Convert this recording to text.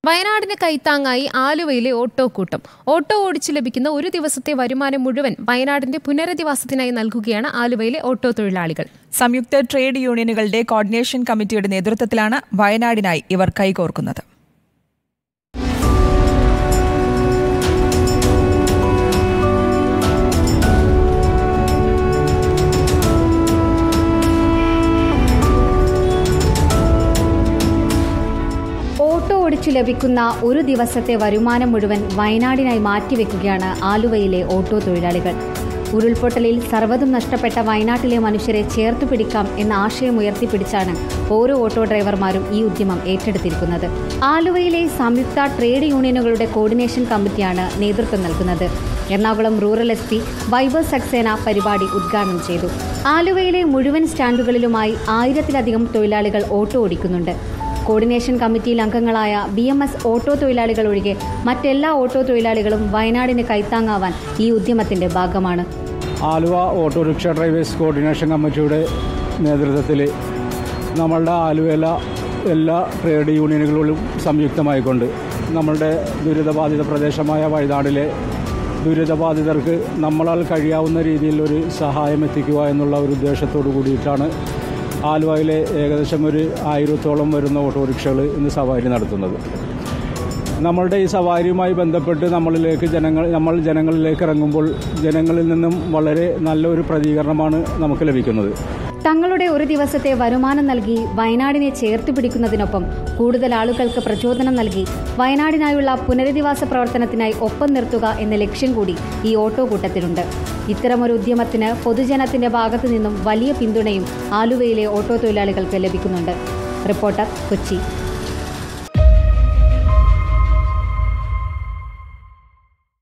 വയനാടിന് കൈത്താങ്ങായി ആലുവയിലെ ഓട്ടോ കൂട്ടം ഓട്ടോ ഓടിച്ചു ലഭിക്കുന്ന ഒരു ദിവസത്തെ വരുമാനം മുഴുവൻ വയനാടിന്റെ പുനരധിവാസത്തിനായി നൽകുകയാണ് ആലുവയിലെ ഓട്ടോ തൊഴിലാളികൾ സംയുക്ത ട്രേഡ് യൂണിയനുകളുടെ കോർഡിനേഷൻ കമ്മിറ്റിയുടെ നേതൃത്വത്തിലാണ് വയനാടിനായി ഇവർ കൈകോർക്കുന്നത് ഓട്ടോ ഓടിച്ചു ലഭിക്കുന്ന ഒരു ദിവസത്തെ വരുമാനം മുഴുവൻ വയനാടിനായി മാറ്റിവെക്കുകയാണ് ആലുവയിലെ ഓട്ടോ തൊഴിലാളികൾ ഉരുൾപൊട്ടലിൽ സർവ്വതും നഷ്ടപ്പെട്ട വയനാട്ടിലെ മനുഷ്യരെ ചേർത്തു പിടിക്കാം എന്ന ആശയം ഉയർത്തിപ്പിടിച്ചാണ് ഓരോ ഓട്ടോ ഡ്രൈവർമാരും ഈ ഉദ്യമം ഏറ്റെടുത്തിരിക്കുന്നത് ആലുവയിലെ സംയുക്ത ട്രേഡ് യൂണിയനുകളുടെ കോർഡിനേഷൻ കമ്മിറ്റിയാണ് നേതൃത്വം നൽകുന്നത് എറണാകുളം റൂറൽ എസ് പി വൈബർ സക്സേന പരിപാടി ഉദ്ഘാടനം ചെയ്തു ആലുവയിലെ മുഴുവൻ സ്റ്റാൻഡുകളിലുമായി ആയിരത്തിലധികം തൊഴിലാളികൾ ഓട്ടോ ഓടിക്കുന്നുണ്ട് കോർഡിനേഷൻ കമ്മിറ്റിയിൽ അംഗങ്ങളായ ബി എം എസ് ഓട്ടോ തൊഴിലാളികൾ ഒഴികെ മറ്റെല്ലാ ഓട്ടോ തൊഴിലാളികളും വയനാടിന് കൈത്താങ്ങാവാൻ ഈ ഉദ്യമത്തിന്റെ ഭാഗമാണ് ആലുവ ഓട്ടോറിക്ഷ ഡ്രൈവേഴ്സ് കോർഡിനേഷൻ കമ്മിറ്റിയുടെ നേതൃത്വത്തിൽ നമ്മളുടെ ആലുവയിലെ എല്ലാ ട്രേഡ് യൂണിയനുകളിലും സംയുക്തമായിക്കൊണ്ട് നമ്മളുടെ ദുരിതബാധിത പ്രദേശമായ വയനാടിലെ ദുരിതബാധിതർക്ക് നമ്മളാൽ കഴിയാവുന്ന രീതിയിൽ ഒരു സഹായം എത്തിക്കുക എന്നുള്ള ഒരു ഉദ്ദേശത്തോടു കൂടിയിട്ടാണ് ആലുവയിലെ ഏകദേശം ഒരു ആയിരത്തോളം വരുന്ന ഓട്ടോറിക്ഷകൾ ഇന്ന് സവാരി നടത്തുന്നത് നമ്മളുടെ ഈ സവാരിയുമായി ബന്ധപ്പെട്ട് നമ്മളിലേക്ക് ജനങ്ങൾ നമ്മൾ ജനങ്ങളിലേക്ക് ഇറങ്ങുമ്പോൾ ജനങ്ങളിൽ നിന്നും വളരെ നല്ലൊരു പ്രതികരണമാണ് നമുക്ക് ലഭിക്കുന്നത് തങ്ങളുടെ ഒരു ദിവസത്തെ വരുമാനം നൽകി വയനാടിനെ ചേർത്ത് പിടിക്കുന്നതിനൊപ്പം കൂടുതൽ ആളുകൾക്ക് പ്രചോദനം നൽകി വയനാടിനായുള്ള പുനരധിവാസ പ്രവർത്തനത്തിനായി ഒപ്പം നിർത്തുക എന്ന ലക്ഷ്യം കൂടി ഈ ഓട്ടോ കൂട്ടത്തിലുണ്ട് ഇത്തരമൊരു ഉദ്യമത്തിന് പൊതുജനത്തിന്റെ ഭാഗത്തു നിന്നും വലിയ പിന്തുണയും ആലുവയിലെ ഓട്ടോ തൊഴിലാളികൾക്ക് ലഭിക്കുന്നുണ്ട് റിപ്പോർട്ടർ കൊച്ചി